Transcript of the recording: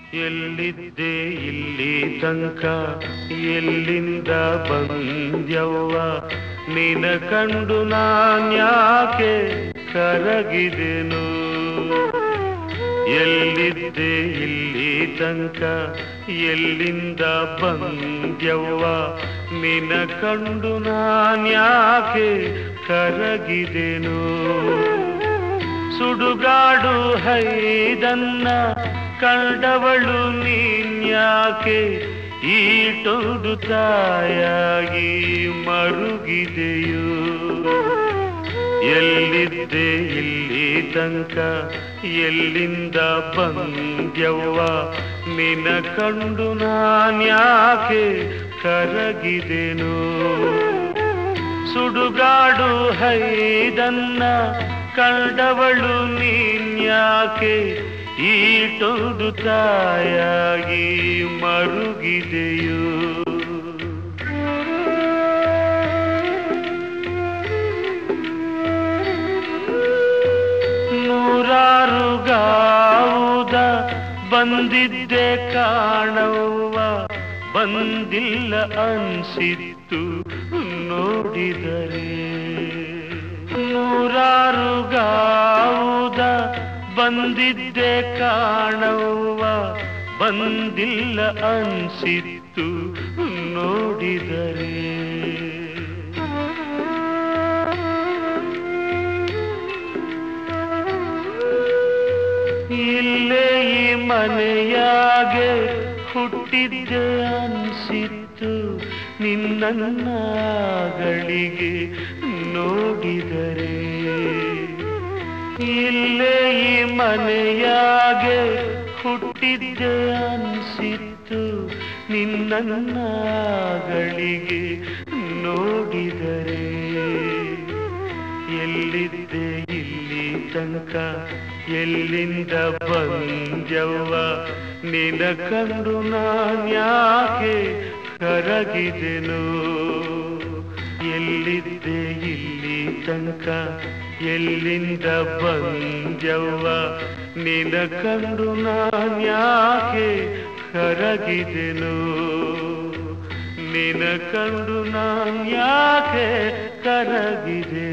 ಎಲ್ಲಿದ್ದೆ ಇಲ್ಲಿ ತನಕ ಎಲ್ಲಿಂದ ಬಂದ್ಯವ್ವ ನಿನ ಕಂಡು ನಾನ್ಯಾಕೆ ಕರಗಿದೆನು ಎಲ್ಲಿದ್ದೆ ಇಲ್ಲಿ ತನಕ ಎಲ್ಲಿಂದ ಬಂದ್ಯವ್ವ ನಿನ ಕಂಡು ನಾನ್ಯಾಕೆ ಕರಗಿದೆನು ಸುಡುಗಾಡು ಹೈದನ್ನ ಕಂಡವಳು ನೀನ್ಯಾಕೆ ಈಟೊಂದು ತಾಯಾಗಿ ಮರುಗಿದೆಯು ಎಲ್ಲಿದ್ದೆ ಇಲ್ಲಿ ತನಕ ಎಲ್ಲಿಂದ ಬಂದ್ಯವ್ವ ನಿನ ಕಂಡು ನಾನ್ಯಾಕೆ ಕರಗಿದೆನು ಸುಡುಗಾಡು ಹೈದನ್ನ ಕಂಡವಳು ನೀನ್ಯಾಕೆ ಈಟೊಂದು ತಾಯಾಗಿ ಮರುಗಿದೆಯು ನೂರಾರು ಗಾವುದ ಬಂದಿದ್ದೆ ಕಾಣವ್ವ ಬಂದಿಲ್ಲ ಅನ್ಸಿತ್ತು ನೋಡಿದರೆ ನೂರಾರು ಗಾವುದ ಬಂದಿದ್ದೆ ಕಾಣವ್ವ ಬಂದಿಲ್ಲ ಅನ್ಸಿತ್ತು ನೋಡಿದರೆ ಇಲ್ಲೇ ಈ ಮನೆಯಾಗೆ ಹುಟ್ಟಿದ್ದೆ ಅನ್ಸಿತ್ತು ನಿನ್ನನ್ನಗಳಿಗೆ ನೋಡಿದರೆ ಇಲ್ಲೇ ಈ ಮನೆಯಾಗೆ ಹುಟ್ಟಿದ್ದೆ ಅನ್ಸಿತ್ತು ನಿನ್ನನ್ನಗಳಿಗೆ ನೋಡಿದರೆ ಎಲ್ಲಿದ್ದೆ ಇಲ್ಲಿ ತನಕ ಎಲ್ಲಿಂದ ಬಂದ್ಯವ್ವ ನಿನ ಕಂಡು ನಾನ್ಯಾಕೆ ಕರಗಿದೆನು ಎಲ್ಲಿದ್ದೆ ಇಲ್ಲಿ ತನಕ ಎಲ್ಲಿಂದ ಬಂದ್ಯವ್ವ ನಿನ ಕಂಡು ನಾನ್ಯಾಕೆ ಕರಗಿದೆನು ನಿನ ಕಂಡು ನಾನ್ಯಾಕೆ ಕರಗಿದೆ